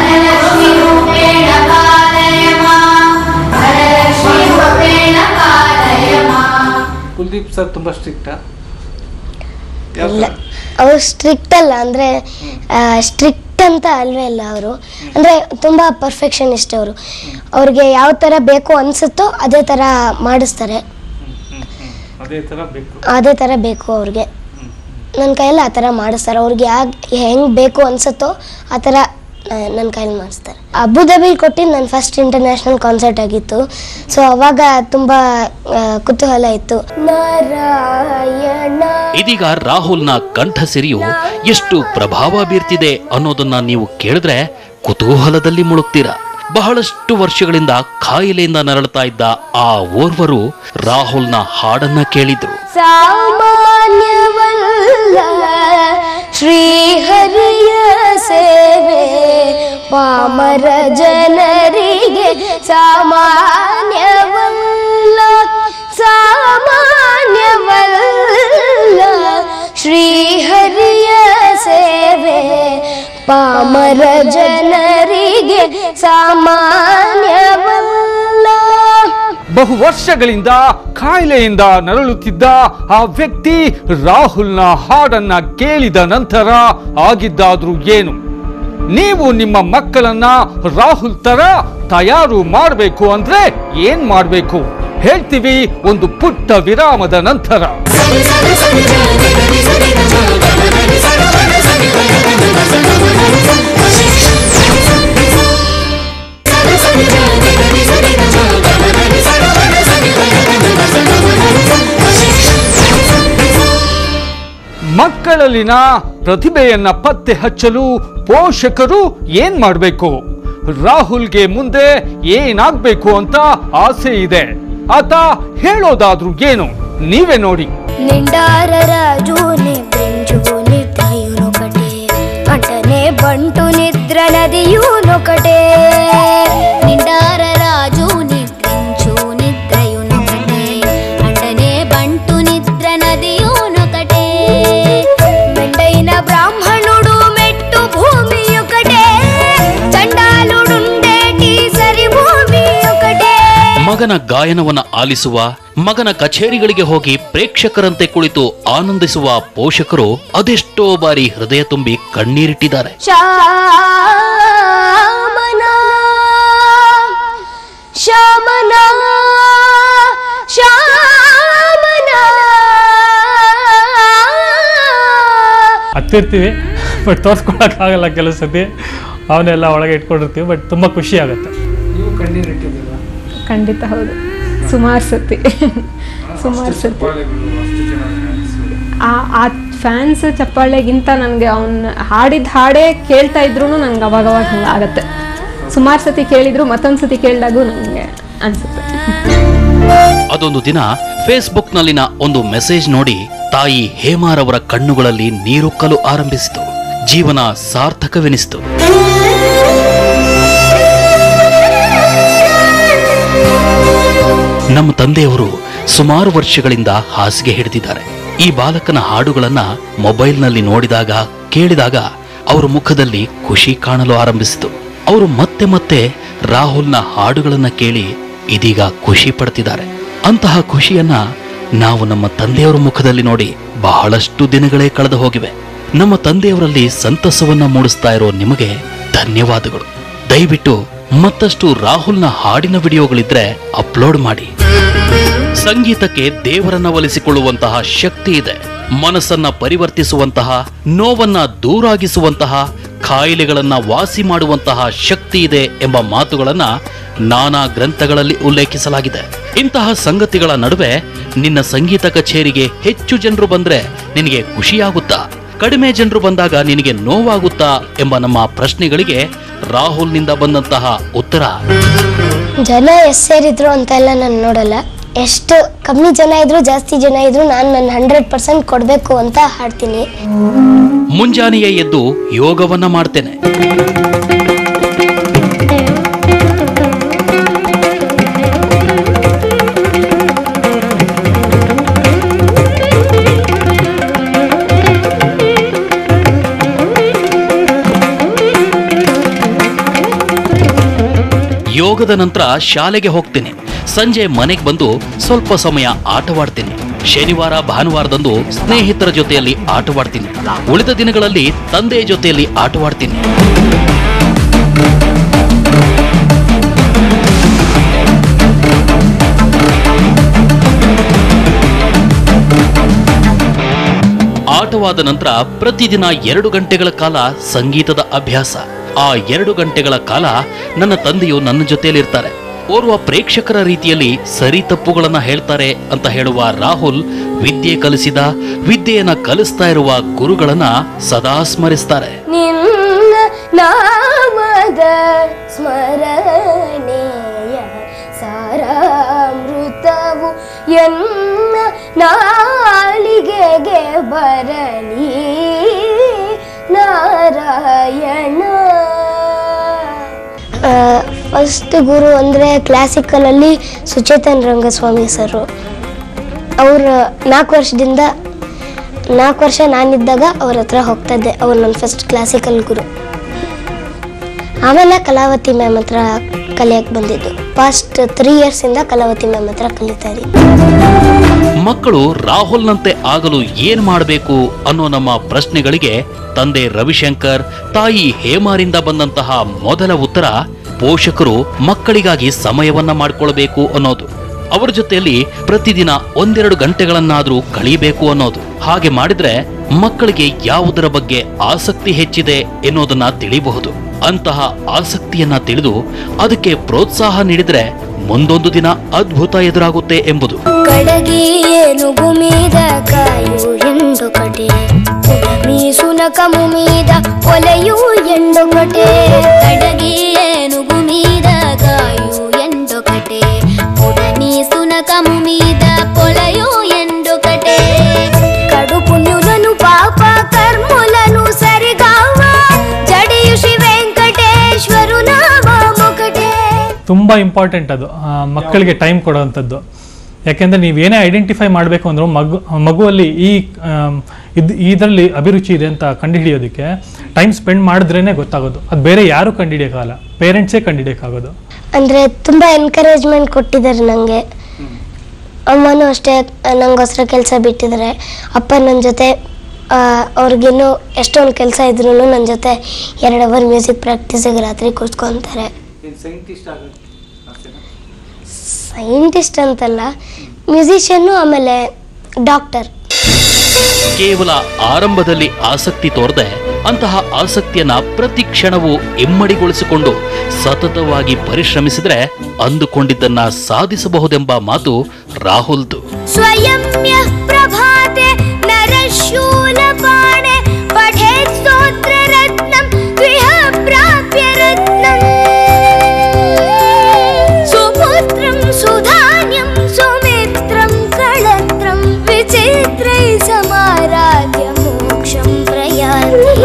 ಕುಲ್ದೀಪ್ ಸರ್ ತುಂಬಾ ಸ್ಟ್ರಿಕ್ಟ್ ಇಲ್ಲ ಅವರು ಸ್ಟ್ರಿಕ್ಟ್ ಅಲ್ಲ ಅಂದರೆ ಸ್ಟ್ರಿಕ್ಟ್ ಅಂತ ಅಲ್ವೇ ಇಲ್ಲ ಅವರು ಅಂದರೆ ತುಂಬ ಪರ್ಫೆಕ್ಷನಿಸ್ಟ್ ಅವರು ಅವ್ರಿಗೆ ಯಾವ ಥರ ಬೇಕು ಅನಿಸುತ್ತೋ ಅದೇ ಥರ ಮಾಡಿಸ್ತಾರೆ ಅದೇ ತರ ಬೇಕು ಅದೇ ಥರ ಬೇಕು ಅವ್ರಿಗೆ ನನ್ನ ಕೈಯಲ್ಲಿ ಆ ಥರ ಮಾಡಿಸ್ತಾರೆ ಅವ್ರಿಗೆ ಯಾಕೆ ಹೆಂಗೆ ಬೇಕು ಅನಿಸುತ್ತೋ ಆ ಥರ ನನ್ನ ಕೈಯಲ್ಲಿ ಮಾಡಿಸ್ತಾರೆ ಅಬುದಾಬಿಲಿ ಕೊಟ್ಟಿದ್ದು ನನ್ನ ಫಸ್ಟ್ ಇಂಟರ್ನ್ಯಾಷನಲ್ ಕಾನ್ಸರ್ಟ್ ಆಗಿತ್ತು ಸೊ ಅವಾಗ ತುಂಬ ಆ, ಕುತೂಹಲ ಇತ್ತು ನಾರಾಯಣ ಇದೀಗ ರಾಹುಲ್ನ ಕಂಠಸಿರಿಯು ಎಷ್ಟು ಪ್ರಭಾವ ಬೀರ್ತಿದೆ ಅನ್ನೋದನ್ನ ನೀವು ಕೇಳಿದ್ರೆ ಕುತೂಹಲದಲ್ಲಿ ಮುಳುಗ್ತೀರಾ ಬಹಳಷ್ಟು ವರ್ಷಗಳಿಂದ ಕಾಯಿಲೆಯಿಂದ ನರಳುತ್ತಾ ಇದ್ದ ಆ ಓರ್ವರು ರಾಹುಲ್ನ ಹಾಡನ್ನ ಕೇಳಿದ್ರು ಸಾಮಾನ್ಯವಲ್ಲ ಶ್ರೀಹರಿಯ ಸೇವೆ ಪಾಮರ ಜನರಿಗೆ ಸಾಮಾನ್ಯವಲ್ಲ ಸಾಮಾನ್ಯವಲ್ಲ ಶ್ರೀಹರಿಯ ಸೇವೆ ಪಾಮರ ಜನರಿಗೆ ಸಾಮಾನ್ಯವಲ್ಲ ಬಹು ವರ್ಷಗಳಿಂದ ಕಾಯಿಲೆಯಿಂದ ನರಳುತ್ತಿದ್ದ ಆ ವ್ಯಕ್ತಿ ರಾಹುಲ್ನ ಹಾಡನ್ನ ಕೇಳಿದ ನಂತರ ಆಗಿದ್ದಾದ್ರೂ ಏನು ನೀವು ನಿಮ್ಮ ಮಕ್ಕಳನ್ನ ರಾಹುಲ್ ತರ ತಯಾರು ಮಾಡಬೇಕು ಅಂದ್ರೆ ಏನ್ ಮಾಡಬೇಕು ಹೇಳ್ತೀವಿ ಒಂದು ಪುಟ್ಟ ವಿರಾಮದ ನಂತರ ಮಕ್ಕಳಲ್ಲಿನ ಪ್ರತಿಭೆಯನ್ನ ಪತ್ತೆ ಹಚ್ಚಲು ಪೋಷಕರು ಏನ್ ಮಾಡಬೇಕು ರಾಹುಲ್ಗೆ ಮುಂದೆ ಏನಾಗ್ಬೇಕು ಅಂತ ಆಸೆ ಇದೆ ಆತ ಹೇಳೋದಾದ್ರೂ ಏನು ನೀವೇ ನೋಡಿ నిండార రాజు నిద్రించు నిద్రయునొకటే అంటనే బంటు నిద్ర నదియునొకటే నిండార రాజు నిద్రించు నిద్రయునొకటే అంటనే బంటు నిద్ర నదియునొకటే మెండైన బ్రాహ్మణుడు మెట్టు భూమి ఒకటే చండాలుడుండేటి సరి భూమి ఒకటే ಮಗನ ಗಾಯನವನ್ನ ಆಲಿಸುವ ಮಗನ ಕಚೇರಿಗಳಿಗೆ ಹೋಗಿ ಪ್ರೇಕ್ಷಕರಂತೆ ಕುಳಿತು ಆನಂದಿಸುವ ಪೋಷಕರು ಅದೆಷ್ಟೋ ಬಾರಿ ಹೃದಯ ತುಂಬಿ ಕಣ್ಣೀರಿಟ್ಟಿದ್ದಾರೆ ಶ್ಯಾಮನ ಶ್ಯಾಮನ ಶ್ಯಾಮನ ಹತ್ತಿರ್ತೀವಿ ಬಟ್ ತೋರ್ಸ್ಕೊಳಕ್ಕಾಗಲ್ಲ ಕೆಲವು ಸತಿ ಅವನ್ನೆಲ್ಲ ಒಳಗೆ ಇಟ್ಕೊಂಡಿರ್ತೀವಿ ಬಟ್ ತುಂಬ ಖುಷಿ ಆಗುತ್ತೆ ಖಂಡಿತ ಹೌದು ಸುಮಾರು ಸತಿ ಸುಮಾರು ಸತಿ ಆ ಆ ಫ್ಯಾನ್ಸ್ ಚಪ್ಪಾಳೆಗಿಂತ ನನಗೆ ಅವ್ನು ಹಾಡಿದ ಹಾಡೇ ಕೇಳ್ತಾ ಇದ್ರು ನಂಗೆ ಅವಾಗ ಅವಾಗ ಹಂಗೆ ಆಗತ್ತೆ ಸುಮಾರು ಸತಿ ಕೇಳಿದ್ರು ಮತ್ತೊಂದು ಸತಿ ಕೇಳಿದಾಗೂ ನನಗೆ ಅನ್ಸುತ್ತೆ ಅದೊಂದು ದಿನ ಫೇಸ್ಬುಕ್ನಲ್ಲಿನ ಒಂದು ಮೆಸೇಜ್ ನೋಡಿ ತಾಯಿ ಹೇಮಾರವರ ಕಣ್ಣುಗಳಲ್ಲಿ ನೀರುಕ್ಕಲು ಆರಂಭಿಸಿತು ಜೀವನ ಸಾರ್ಥಕವೆನಿಸಿತು ನಮ್ಮ ತಂದೆಯವರು ಸುಮಾರು ವರ್ಷಗಳಿಂದ ಹಾಸಿಗೆ ಹಿಡಿದಿದ್ದಾರೆ ಈ ಬಾಲಕನ ಹಾಡುಗಳನ್ನ ಮೊಬೈಲ್ನಲ್ಲಿ ನೋಡಿದಾಗ ಕೇಳಿದಾಗ ಅವರ ಮುಖದಲ್ಲಿ ಖುಷಿ ಕಾಣಲು ಆರಂಭಿಸಿತು ಅವರು ಮತ್ತೆ ಮತ್ತೆ ರಾಹುಲ್ನ ಹಾಡುಗಳನ್ನ ಕೇಳಿ ಇದೀಗ ಖುಷಿ ಪಡ್ತಿದ್ದಾರೆ ಅಂತಹ ಖುಷಿಯನ್ನ ನಾವು ನಮ್ಮ ತಂದೆಯವರ ಮುಖದಲ್ಲಿ ನೋಡಿ ಬಹಳಷ್ಟು ದಿನಗಳೇ ಕಳೆದು ಹೋಗಿವೆ ನಮ್ಮ ತಂದೆಯವರಲ್ಲಿ ಸಂತಸವನ್ನ ಮೂಡಿಸ್ತಾ ಇರೋ ನಿಮಗೆ ಧನ್ಯವಾದಗಳು ದಯವಿಟ್ಟು ಮತ್ತಷ್ಟು ರಾಹುಲ್ನ ಹಾಡಿನ ವಿಡಿಯೋಗಳಿದ್ರೆ ಅಪ್ಲೋಡ್ ಮಾಡಿ ಸಂಗೀತಕ್ಕೆ ದೇವರನ್ನ ಒಲಿಸಿಕೊಳ್ಳುವಂತಹ ಶಕ್ತಿ ಇದೆ ಮನಸ್ಸನ್ನ ಪರಿವರ್ತಿಸುವಂತಹ ನೋವನ್ನ ದೂರಾಗಿಸುವಂತಹ ಕಾಯಿಲೆಗಳನ್ನ ವಾಸಿ ಮಾಡುವಂತಹ ಶಕ್ತಿ ಇದೆ ಎಂಬ ಮಾತುಗಳನ್ನ ನಾನಾ ಗ್ರಂಥಗಳಲ್ಲಿ ಉಲ್ಲೇಖಿಸಲಾಗಿದೆ ಇಂತಹ ಸಂಗತಿಗಳ ನಡುವೆ ನಿನ್ನ ಸಂಗೀತ ಕಚೇರಿಗೆ ಹೆಚ್ಚು ಜನರು ಬಂದ್ರೆ ನಿನಗೆ ಖುಷಿಯಾಗುತ್ತಾ ಕಡಿಮೆ ಜನರು ಬಂದಾಗ ನಿನಗೆ ನೋವಾಗುತ್ತಾ ಎಂಬ ನಮ್ಮ ಪ್ರಶ್ನೆಗಳಿಗೆ ರಾಹುಲ್ನಿಂದ ಬಂದಂತಹ ಉತ್ತರ ಜನ ಎಷ್ಟು ಸೇರಿದ್ರು ಅಂತೆಲ್ಲ ನಾನು ನೋಡಲ್ಲ ಎಷ್ಟು ಕಮ್ಮಿ ಜನ ಇದ್ರು ಜಾಸ್ತಿ ಜನ ಇದ್ರು ನಾನು ನನ್ನ ಹಂಡ್ರೆಡ್ ಪರ್ಸೆಂಟ್ ಕೊಡಬೇಕು ಅಂತ ಹಾಡ್ತೀನಿ ಮುಂಜಾನೆಯೇ ಎದ್ದು ಯೋಗವನ್ನ ಮಾಡ್ತೇನೆ ಯೋಗದ ನಂತರ ಶಾಲೆಗೆ ಹೋಗ್ತೇನೆ ಸಂಜೆ ಮನೆಗೆ ಬಂದು ಸ್ವಲ್ಪ ಸಮಯ ಆಟವಾಡ್ತೇನೆ ಶನಿವಾರ ಭಾನುವಾರದಂದು ಸ್ನೇಹಿತರ ಜೊತೆಯಲ್ಲಿ ಆಟವಾಡ್ತೀನಿ ಉಳಿದ ದಿನಗಳಲ್ಲಿ ತಂದೆಯ ಜೊತೆಯಲ್ಲಿ ಆಟವಾಡ್ತೀನಿ ಆಟವಾದ ನಂತರ ಪ್ರತಿದಿನ ಎರಡು ಗಂಟೆಗಳ ಕಾಲ ಸಂಗೀತದ ಅಭ್ಯಾಸ ಆ ಎರಡು ಗಂಟೆಗಳ ಕಾಲ ನನ್ನ ತಂದೆಯು ನನ್ನ ಜೊತೆಯಲ್ಲಿರ್ತಾರೆ ಓರ್ವ ಪ್ರೇಕ್ಷಕರ ರೀತಿಯಲ್ಲಿ ಸರಿ ತಪ್ಪುಗಳನ್ನ ಹೇಳ್ತಾರೆ ಅಂತ ಹೇಳುವ ರಾಹುಲ್ ವಿದ್ಯೆ ಕಲಿಸಿದ ವಿದ್ಯೆಯನ್ನ ಕಲಿಸ್ತಾ ಇರುವ ಗುರುಗಳನ್ನ ಸದಾ ಸ್ಮರಿಸ್ತಾರೆ ನಿನ್ನ ನಾಮದ ಸ್ಮರಣೆಯ ಸಾರಾಮೃತವು ಎನ್ನ ನಾಲಿಗೆಗೆ ಬರಲಿ ನಾರಾಯಣ ಫಸ್ಟ್ ಗುರು ಅಂದರೆ ಕ್ಲಾಸಿಕಲಲ್ಲಿ ಸುಚೇತನ್ ರಂಗಸ್ವಾಮಿ ಸರು ಅವರು ನಾಲ್ಕು ವರ್ಷದಿಂದ ನಾಲ್ಕು ವರ್ಷ ನಾನಿದ್ದಾಗ ಅವ್ರ ಹತ್ರ ಹೋಗ್ತಾ ಇದ್ದೆ ಅವ್ರು ನನ್ನ ಫಸ್ಟ್ ಕ್ಲಾಸಿಕಲ್ ಗುರು ಆಮೇಲೆ ಕಲಾವತಿ ಮ್ಯಾಮ್ ಹತ್ರ ಕಲಿಯಕ್ಕೆ ಬಂದಿದ್ದು ಫಸ್ಟ್ ತ್ರೀ ಇಯರ್ಸಿಂದ ಕಲಾವತಿ ಮ್ಯಾಮ್ ಹತ್ರ ಕಲಿತಾ ಇದ್ದೀನಿ ಮಕ್ಕಳು ರಾಹುಲ್ನಂತೆ ಆಗಲು ಏನ್ ಮಾಡಬೇಕು ಅನ್ನೋ ನಮ್ಮ ಪ್ರಶ್ನೆಗಳಿಗೆ ತಂದೆ ರವಿಶಂಕರ್ ತಾಯಿ ಹೇಮಾರಿಂದ ಬಂದಂತಹ ಮೊದಲ ಉತ್ತರ ಪೋಷಕರು ಮಕ್ಕಳಿಗಾಗಿ ಸಮಯವನ್ನ ಮಾಡಿಕೊಳ್ಬೇಕು ಅನ್ನೋದು ಅವರ ಜೊತೆಯಲ್ಲಿ ಪ್ರತಿದಿನ ಒಂದೆರಡು ಗಂಟೆಗಳನ್ನಾದ್ರೂ ಕಳೀಬೇಕು ಅನ್ನೋದು ಹಾಗೆ ಮಾಡಿದ್ರೆ ಮಕ್ಕಳಿಗೆ ಯಾವುದರ ಬಗ್ಗೆ ಆಸಕ್ತಿ ಹೆಚ್ಚಿದೆ ಎನ್ನುವುದನ್ನ ತಿಳಿಯಬಹುದು ಅಂತಹ ಆಸಕ್ತಿಯನ್ನ ತಿಳಿದು ಅದಕ್ಕೆ ಪ್ರೋತ್ಸಾಹ ನೀಡಿದ್ರೆ ಮುಂದೊಂದು ದಿನ ಅದ್ಭುತ ಎದುರಾಗುತ್ತೆ ಎಂಬುದು ಕಡಗಿಯೇನು ಗುಮೀದ ಕಾಯು ಎಂದು ಕಟೆ ಮೀಸುನಕಮು ಮೀದ ಕೊಲೆಯು ಎಂದು ಕಟೆ ಕಡಗಿಯೇನು ಗುಮೀದ ಕಾಯು ಎಂದು ಕಟೆ ಮೀಸುನಕಮು ಮೀದ ಕೊಲೆಯು ಎಂದು ಕಟೆ కడు పుణ్యులను పాప కర్ములను సరిగావ జడియు శ్రీ వెంకటేశ్వరు నామముకటే ತುಂಬ ಇಂಪಾರ್ಟೆಂಟ್ ಅದು ಆ, ಮಕ್ಕಳಿಗೆ ಟೈಮ್ ಕೊಡೋವಂಥದ್ದು ಯಾಕೆಂದರೆ ನೀವೇನೇ ಐಡೆಂಟಿಫೈ ಮಾಡಬೇಕು ಅಂದರೂ ಮಗು ಮಗುವಲ್ಲಿ ಈ ಆಮ್, ಇದ್ ಇದರಲ್ಲಿ ಅಭಿರುಚಿ ಇದೆ ಅಂತ ಕಂಡುಹಿಡಿಯೋದಕ್ಕೆ ಟೈಮ್ ಸ್ಪೆಂಡ್ ಮಾಡಿದ್ರೇ ಗೊತ್ತಾಗೋದು ಅದು ಬೇರೆ ಯಾರೂ ಕಂಡುಹಿಡಿಯೋಕ್ಕಾಗಲ್ಲ ಪೇರೆಂಟ್ಸೇ ಕಂಡುಹಿಡಿಯೋಕ್ಕಾಗೋದು ಅಂದರೆ ತುಂಬ ಎನ್ಕರೇಜ್ಮೆಂಟ್ ಕೊಟ್ಟಿದ್ದಾರೆ ನನಗೆ ಅಮ್ಮನೂ ಅಷ್ಟೇ ನಂಗೋಸ್ಕರ ಕೆಲಸ ಬಿಟ್ಟಿದ್ದಾರೆ ಅಪ್ಪ ನನ್ನ ಜೊತೆ ಆ, ಅವ್ರಿಗಿನ್ನೂ ಎಷ್ಟೊಂದು ಕೆಲಸ ಇದ್ರೂ ನನ್ನ ಜೊತೆ ಎರಡು ಅವರ್ ಮ್ಯೂಸಿಕ್ ಪ್ರಾಕ್ಟೀಸಿಗೆ ರಾತ್ರಿ ಕೂತ್ಕೊತಾರೆ ಸೈಂಟಿಸ್ಟ್ ಅಂತಲ್ಲ ಮ್ಯೂಸಿಷಿಯನ್ನು ಆಮೇಲೆ ಡಾಕ್ಟರ್ ಕೇವಲ ಆರಂಭದಲ್ಲಿ ಆಸಕ್ತಿ ತೋರದೆ ಅಂತಹ ಆಸಕ್ತಿಯನ್ನ ಪ್ರತಿ ಕ್ಷಣವೂ ಇಮ್ಮಡಿಗೊಳಿಸಿಕೊಂಡು ಸತತವಾಗಿ ಪರಿಶ್ರಮಿಸಿದ್ರೆ ಅಂದುಕೊಂಡಿದ್ದನ್ನ ಸಾಧಿಸಬಹುದೆಂಬ ಮಾತು ರಾಹುಲ್ದು स्वयम्य प्रभाते नरशूलपाणे पठेत् स्तोत्ररत्नं गृह प्राप्य रत्नम् सुपुत्रं सुधान्यं सुमित्रं कळत्रं विचित्रै समाराध्य मोक्षं प्रयाति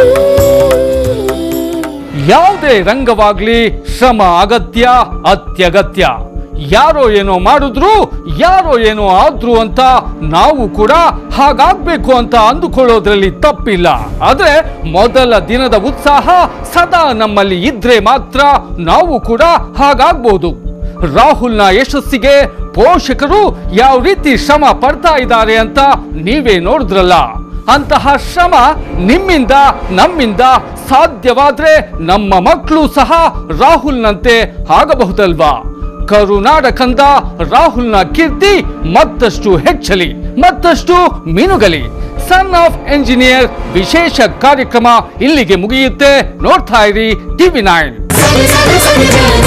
ಯಾವುದೇ ರಂಗವಾಗ್ಲಿ ಶ್ರಮ ಅಗತ್ಯ ಅತ್ಯಗತ್ಯ ಯಾರೋ ಏನೋ ಮಾಡಿದ್ರು ಯಾರೋ ಏನೋ ಆದ್ರು ಅಂತ ನಾವು ಕೂಡ ಹಾಗಾಗ್ಬೇಕು ಅಂತ ಅಂದುಕೊಳ್ಳೋದ್ರಲ್ಲಿ ತಪ್ಪಿಲ್ಲ ಆದ್ರೆ ಮೊದಲ ದಿನದ ಉತ್ಸಾಹ ಸದಾ ನಮ್ಮಲ್ಲಿ ಇದ್ರೆ ಮಾತ್ರ ನಾವು ಕೂಡ ಹಾಗಾಗ್ಬೋದು ರಾಹುಲ್ನ ಯಶಸ್ಸಿಗೆ ಪೋಷಕರು ಯಾವ ರೀತಿ ಶ್ರಮ ಪಡ್ತಾ ಇದ್ದಾರೆ ಅಂತ ನೀವೇ ನೋಡಿದ್ರಲ್ಲ ಅಂತಹ ಶ್ರಮ ನಿಮ್ಮಿಂದ ನಮ್ಮಿಂದ ಸಾಧ್ಯವಾದ್ರೆ ನಮ್ಮ ಮಕ್ಕಳು ಸಹ ರಾಹುಲ್ನಂತೆ ಆಗಬಹುದಲ್ವಾ ಕರುನಾಡ ಕಂದ ರಾಹುಲ್ನ ಕೀರ್ತಿ ಮತ್ತಷ್ಟು ಹೆಚ್ಚಲಿ ಮತ್ತಷ್ಟು ಮಿನುಗಲಿ ಸನ್ ಆಫ್ ಎಂಜಿನಿಯರ್ ವಿಶೇಷ ಕಾರ್ಯಕ್ರಮ ಇಲ್ಲಿಗೆ ಮುಗಿಯುತ್ತೆ ನೋಡ್ತಾ ಇರಿ ಟಿವಿ ನೈನ್ ಸರಿ ಸರಿ ಸರಿ